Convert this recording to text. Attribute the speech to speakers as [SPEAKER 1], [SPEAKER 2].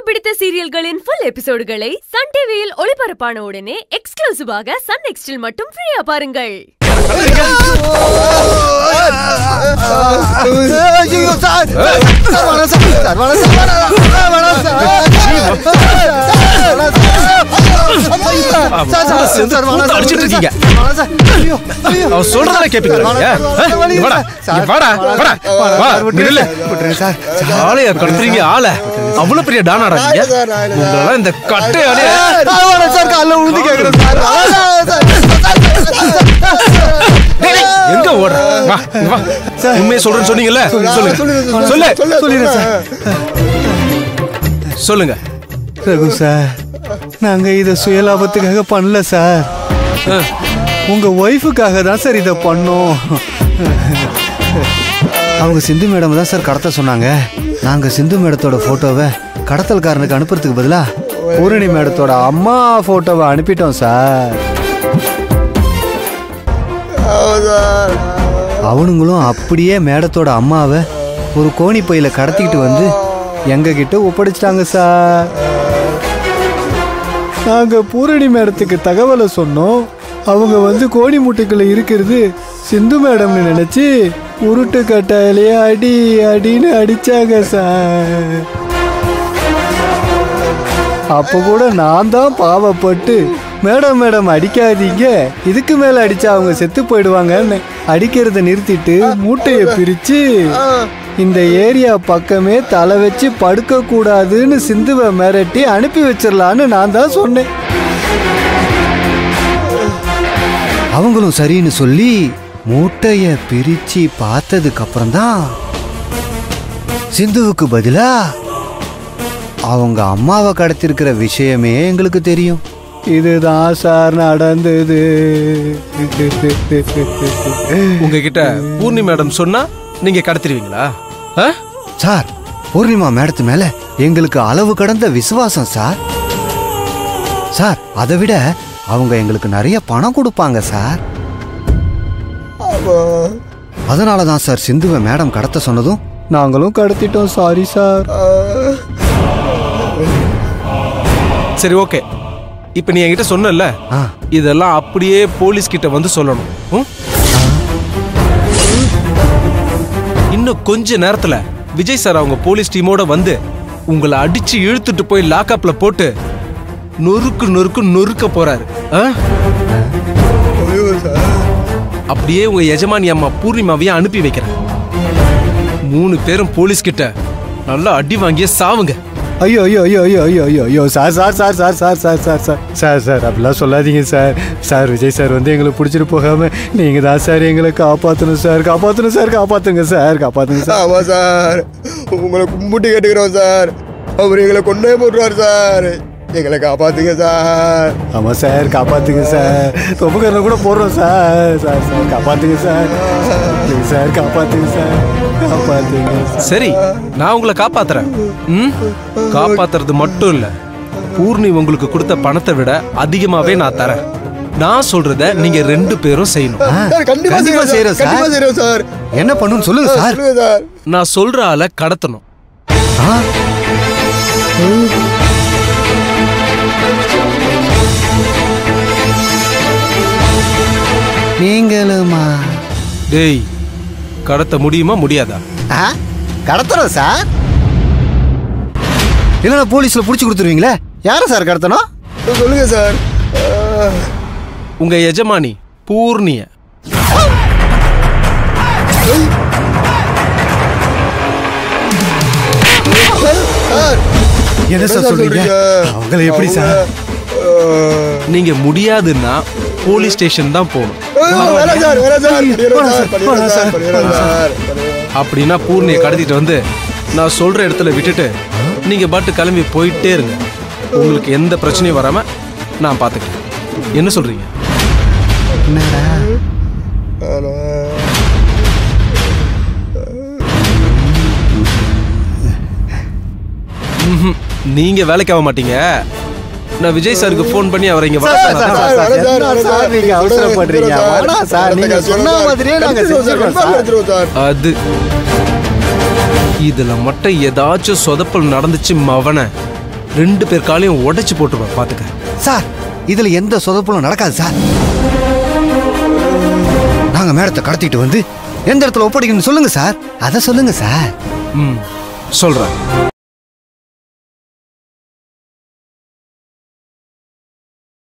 [SPEAKER 1] பிடித்த சீரியல்களின் full எபிசோடுகளை Sun டிவியில் ஒளிபரப்பான உடனே எக்ஸ்க்ளூசிவாக சன் நெக்ஸ்டில் மட்டும் ஃப்ரீயா பாருங்கள்
[SPEAKER 2] ஐயோ சார் சார் வேணாம் சார் சார் வேணாம் சார் வேணாம் வேணாம் சார் வேணாம் சார் சார் சார்
[SPEAKER 3] சேர்ந்து
[SPEAKER 2] சார் வேணாம்
[SPEAKER 3] கூத்து
[SPEAKER 2] சார்
[SPEAKER 3] அடிச்சிட்டு இருக்கீங்க.
[SPEAKER 2] வேணாம் சார் ஐயோ ஐயோ
[SPEAKER 3] அவன் சொல்றதானே கேப்பீங்க நீங்க? ஆ? இங்க வாடா, இங்க வாடா, வாடா, வா, இங்க நில்லு.
[SPEAKER 2] விட்டுருங்க சார்
[SPEAKER 3] ஆளையா கடத்துறீங்க ஆளை அவ்வளவு பெரிய டானாடா நீங்க உங்களெல்லாம் இந்த கட்டையாலே
[SPEAKER 2] வேணாம் சார் காலைல உழுந்து கேட்குறேன் சார் வேணாம் சார்
[SPEAKER 3] எங்க ஓடுற வா இங்க வா உண்மையை சொல்றேன்னு சொன்னீங்கல்ல சொல்லுங்க சொல்லு
[SPEAKER 2] சொல்லிடுறேன் சார்
[SPEAKER 3] சொல்லுங்க
[SPEAKER 2] ரகு சார் நாங்க இத சுயலாபத்துக்காக பண்ணல சார்
[SPEAKER 3] ஆ.
[SPEAKER 2] உங்க ஒய்ஃபுக்காக தான் சார் இதை பண்ணோம் அவங்க சிந்து மேடம் தான் சார் கடத்த சொன்னாங்க நாங்க சிந்து மேடத்தோட போட்டோவை கடத்தல்காரனுக்கு அனுப்புறதுக்கு பதிலா பூரணி மேடத்தோட அம்மா போட்டோவை அனுப்பிட்டோம் சார் அவனுங்களும் அப்படியே மேடத்தோட அம்மாவை ஒரு கோணி பையில கடத்திக்கிட்டு வந்து எங்க கிட்ட ஒப்படைச்சிட்டாங்க சார் நாங்க பூரணி மேடத்துக்கு தகவலை சொன்னோம் அவங்க வந்து கோணி முட்டைக்குள்ள இருக்கிறது சிந்து மேடம்னு நினைச்சு உருட்டு கட்டாயிலேயே அடி அடின்னு அடிச்சாங்க சார் அப்போ கூட நான் தான் பாவப்பட்டு மேடம் மேடம் அடிக்காதீங்க இதுக்கு மேல அடிச்சா அவங்க செத்து போயிடுவாங்கன்னு அடிக்கிறத நிறுத்திட்டு மூட்டைய பிரிச்சு இந்த ஏரியா பக்கமே தலை வச்சு படுக்க கூடாதுன்னு சிந்துவை மிரட்டி அனுப்பி வச்சிடலான்னு நான் தான் சொன்னேன் அவங்களும் சரின்னு சொல்லி மூட்டைய பிரிச்சு பார்த்ததுக்கு அப்புறம் தான் சிந்துவுக்கு பதிலா அவங்க அம்மாவை கடத்திருக்கிற விஷயமே எங்களுக்கு தெரியும் இதுதான் சார் நடந்தது
[SPEAKER 3] உங்ககிட்ட பூர்ணி மேடம் சொன்னா நீங்க கடத்திடுவீங்களா ஆ?
[SPEAKER 2] சார் பூர்ணிமா மேடத்து மேல எங்களுக்கு அளவு கடந்த விசுவாசம் சார் சார் அதை விட அவங்க எங்களுக்கு நிறைய பணம் கொடுப்பாங்க சார் அதனால தான் சார் சிந்துவை மேடம் கடத்த சொன்னதும் நாங்களும் கடத்திட்டோம் சாரி சார்
[SPEAKER 3] சரி ஓகே இப்ப நீ என்கிட்ட சொன்னல
[SPEAKER 2] ஆ
[SPEAKER 3] இதெல்லாம் அப்படியே போலீஸ் கிட்ட வந்து சொல்லணும் ம்? இன்னும் கொஞ்ச நேரத்துல விஜய் சார் அவங்க போலீஸ் டீமோட வந்து உங்களை அடிச்சு இழுத்துட்டு போய் லாக்அப்ல போட்டு நொறுக்கு நொறுக்கு நொறுக்க போறாரு ஆ? அப்படியே உங்க எஜமானி அம்மா பூர்ணிமாவையும் அனுப்பி வைக்கிறேன் மூணு பேரும் போலீஸ் கிட்ட நல்லா அடி வாங்கிய சாவுங்க
[SPEAKER 2] ஐயோ ஐயோ ஐயோ ஐயோ ஐயோ ஐயோ ஐயோ sir sir sir sir sir sir sir sir sir sir அப்படிலாம் சொல்லாதீங்க சார் சார் விஜய் சார் வந்து எங்களை பிடிச்சிட்டு போகாம நீங்க தான் சார் எங்களை காப்பாற்றணும் சார் காப்பாற்றணும் சார் காப்பாத்துங்க சார் காப்பாத்துங்க சார்
[SPEAKER 4] ஆமா சார் உங்களை கும்பிட்டு கேட்டுக்கிறோம் சார் அவர் எங்களை கொண்டே போடுறார் சார் எங்களை காப்பாத்துங்க சார்
[SPEAKER 2] ஆமா சார் காப்பாத்துங்க சார் தொப்புக்கரணை கூட போடுறோம் சார் சார் சார் காப்பாத்துங்க சார் Please சார் காப்பாத்துங்க சார் காப்பாத்துங்க சார்.
[SPEAKER 3] சரி நான் உங்களை காப்பாத்துறேன் ம் காப்பாத்துறது மட்டும் இல்ல பூர்ணி உங்களுக்கு கொடுத்த பணத்தை விட அதிகமாவே நான் தரேன் நான் சொல்றத நீங்க ரெண்டு பேரும் செய்யணும்
[SPEAKER 2] ஆ,
[SPEAKER 4] சார் கண்டிப்பா
[SPEAKER 2] கண்டிப்பா
[SPEAKER 4] செய்யறோம்
[SPEAKER 2] செய்யறோம்
[SPEAKER 4] சார் கண்டிப்பா
[SPEAKER 2] சார்
[SPEAKER 4] செய்யறோம் சார்
[SPEAKER 2] என்ன பண்ணணும்னு சொல்லுங்க சார்
[SPEAKER 4] சொல்லுங்க சார்
[SPEAKER 3] நான் சொல்ற ஆளை கடத்தணும்
[SPEAKER 2] ஆ? நீங்களுமா
[SPEAKER 3] டேய் கடத்த முடியுமா முடியாதா
[SPEAKER 2] கடத்துறோம் சார் இல்லைன்னா போலீஸ்ல புடிச்சு கொடுத்துருவீங்களே யாரை சார் கடத்தணும்
[SPEAKER 4] சொல்லுங்க சார் ஆ,
[SPEAKER 3] உங்க எஜமானி பூர்ணிய
[SPEAKER 4] சார்
[SPEAKER 2] என்ன சார் சொல்றீங்க அவங்கள எப்படி சார்
[SPEAKER 3] நீங்க முடியாதுன்னா போலீஸ் ஸ்டேஷன் தான் போகணும்
[SPEAKER 4] ஆ, வேணாம் சார் வேணாம் சார் பண்ணிடுறோம்
[SPEAKER 2] வேணாம்
[SPEAKER 4] சார்
[SPEAKER 2] சார்,
[SPEAKER 4] பண்ணிடுறோம்
[SPEAKER 2] வேணாம்
[SPEAKER 4] சார்
[SPEAKER 2] சார்,
[SPEAKER 4] பண்ணிடுறோம் சார்
[SPEAKER 3] அப்படின்னா பூர்ணியை கடத்திட்டு வந்து நான் சொல்ற இடத்துல விட்டுட்டு நீங்க பாட்டு கிளம்பி போயிட்டே இருங்க உங்களுக்கு எந்த பிரச்சனையும் வராம நான் பாத்துக்கிறேன் என்ன சொல்றீங்க
[SPEAKER 2] என்னடா
[SPEAKER 3] ம்ஹும். நீங்க வேலைக்கு ஆக மாட்டீங்க நான் விஜய் சாருக்கு ஃபோன் பண்ணி அவரை இங்க வர
[SPEAKER 2] சார்,
[SPEAKER 3] சொன்னா
[SPEAKER 2] சார்,
[SPEAKER 3] தான்
[SPEAKER 2] சார்,
[SPEAKER 4] வேணாம் சார்,
[SPEAKER 2] என்ன
[SPEAKER 4] வேணாம்
[SPEAKER 2] சார்
[SPEAKER 4] சார்,
[SPEAKER 2] நீங்க அவசரப்படுறீங்க?
[SPEAKER 4] சார்,
[SPEAKER 2] வேணாம் சார், நீங்க
[SPEAKER 4] கடத்துங்க,
[SPEAKER 2] சொன்ன
[SPEAKER 4] சார்.
[SPEAKER 2] மாதிரியே நாங்க
[SPEAKER 4] கடத்திடுவோம் சார்,
[SPEAKER 2] செஞ்சிடறோம்
[SPEAKER 4] confirm
[SPEAKER 2] சார்.
[SPEAKER 4] எடுத்துருவோம் சார்
[SPEAKER 3] அது இதுல மட்டும் ஏதாச்சும் சொதப்பல் நடந்துச்சு மவன ரெண்டு பேர் காலையும் உடைச்சு போட்டுருவேன் பாத்துக்க
[SPEAKER 5] சார் இதுல எந்த சொதப்பலும் நடக்காது சார் நாங்க மேடத்தை கடத்திட்டு வந்து எந்த இடத்துல ஒப்படைக்கணும்னு சொல்லுங்க சார் அதை சொல்லுங்க சார்
[SPEAKER 3] ம் சொல்றேன்